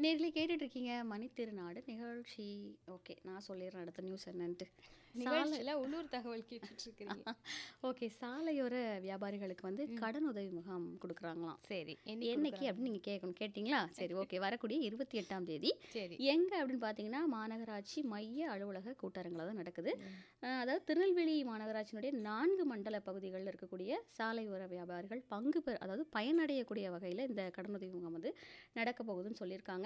நேர்களே கேட்டுட்டு இருக்கீங்க மணித்திருநாடு நிகழ்ச்சி ஓகே நான் சொல்லிடுறேன் அடுத்த நியூஸ் என்னன்ட்டு சாலை நிகழ்ச்சியில உள்ளூர் தகவல் கேட்டுட்டு இருக்கிறீங்க ஓகே சாலையோர வியாபாரிகளுக்கு வந்து கடன் உதவி முகாம் கொடுக்குறாங்களாம் சரி என்னைக்கு அப்படின்னு நீங்கள் கேட்கணும் கேட்டிங்களா சரி ஓகே வரக்கூடிய இருபத்தி எட்டாம் தேதி சரி எங்கே அப்படின்னு பார்த்தீங்கன்னா மாநகராட்சி மைய அலுவலக கூட்டரங்கில் தான் நடக்குது அஹ் அதாவது திருநெல்வேலி மாநகராட்சியினுடைய நான்கு மண்டல பகுதிகளில் இருக்கக்கூடிய சாலையோர வியாபாரிகள் பங்கு பெற அதாவது பயனடையக்கூடிய வகையில் இந்த கடனுதவி முகாம் வந்து நடக்க போகுதுன்னு சொல்லியிருக்காங்க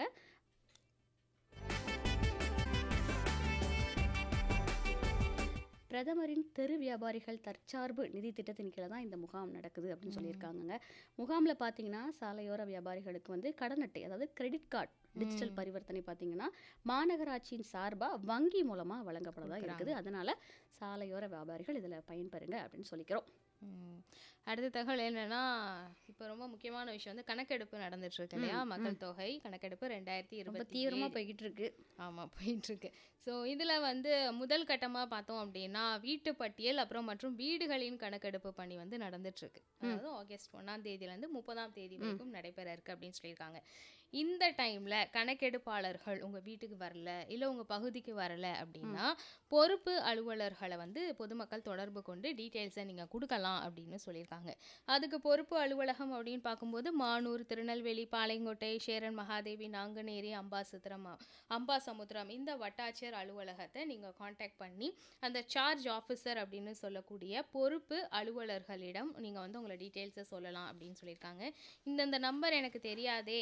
பிரதமரின் தெரு வியாபாரிகள் தற்சார்பு நிதி திட்டத்தின் கீழே தான் இந்த முகாம் நடக்குது அப்படின்னு சொல்லியிருக்காங்கங்க முகாமில் பார்த்தீங்கன்னா சாலையோர வியாபாரிகளுக்கு வந்து கடன் அட்டை அதாவது கிரெடிட் கார்டு டிஜிட்டல் பரிவர்த்தனை பார்த்தீங்கன்னா மாநகராட்சியின் சார்பாக வங்கி மூலமாக வழங்கப்படதா இருக்குது அதனால சாலையோர வியாபாரிகள் இதில் பயன்பெறுங்க அப்படின்னு சொல்லிக்கிறோம் ம். அடுத்த தகவல் என்னன்னா இப்போ ரொம்ப முக்கியமான விஷயம் வந்து கணக்கெடுப்பு நடந்துட்டு இருக்கு இல்லையா மக்கள் தொகை கணக்கெடுப்பு ரெண்டாயிரத்தி ரொம்ப இருபத்தி தீவிரமாக போய்கிட்டு இருக்கு ஆமாம் போயிட்டுருக்கு ஸோ இதில் வந்து முதல் கட்டமாக பார்த்தோம் அப்படின்னா வீட்டு பட்டியல் அப்புறம் மற்றும் வீடுகளின் கணக்கெடுப்பு பணி வந்து நடந்துட்டுருக்கு அதாவது ஆகஸ்ட் ஒன்றாம் தேதியிலேருந்து முப்பதாம் தேதி வரைக்கும் நடைபெற இருக்கு அப்படின்னு சொல்லியிருக்காங்க இந்த டைமில் கணக்கெடுப்பாளர்கள் உங்கள் வீட்டுக்கு வரல இல்லை உங்கள் பகுதிக்கு வரல அப்படின்னா பொறுப்பு அலுவலர்களை வந்து பொதுமக்கள் தொடர்பு கொண்டு டீட்டெயில்ஸை நீங்கள் கொடுக்கலாம் அப்படின்னு சொல்லியிருக்காங்க அதுக்கு பொறுப்பு அலுவலகம் அப்படின்னு பார்க்கும்போது மானூர் திருநெல்வேலி பாளையங்கோட்டை சேரன் மகாதேவி நாங்குநேரி அம்பாசமுத்திரம் அம்பாசமுத்திரம் இந்த வட்டாட்சியர் அலுவலகத்தை நீங்கள் காண்டாக்ட் பண்ணி அந்த சார்ஜ் ஆஃபீஸர் அப்படின்னு சொல்லக்கூடிய பொறுப்பு அலுவலர்களிடம் நீங்கள் வந்து உங்களை டீட்டெயில்ஸை சொல்லலாம் அப்படின்னு சொல்லியிருக்காங்க இந்தந்த நம்பர் எனக்கு தெரியாதே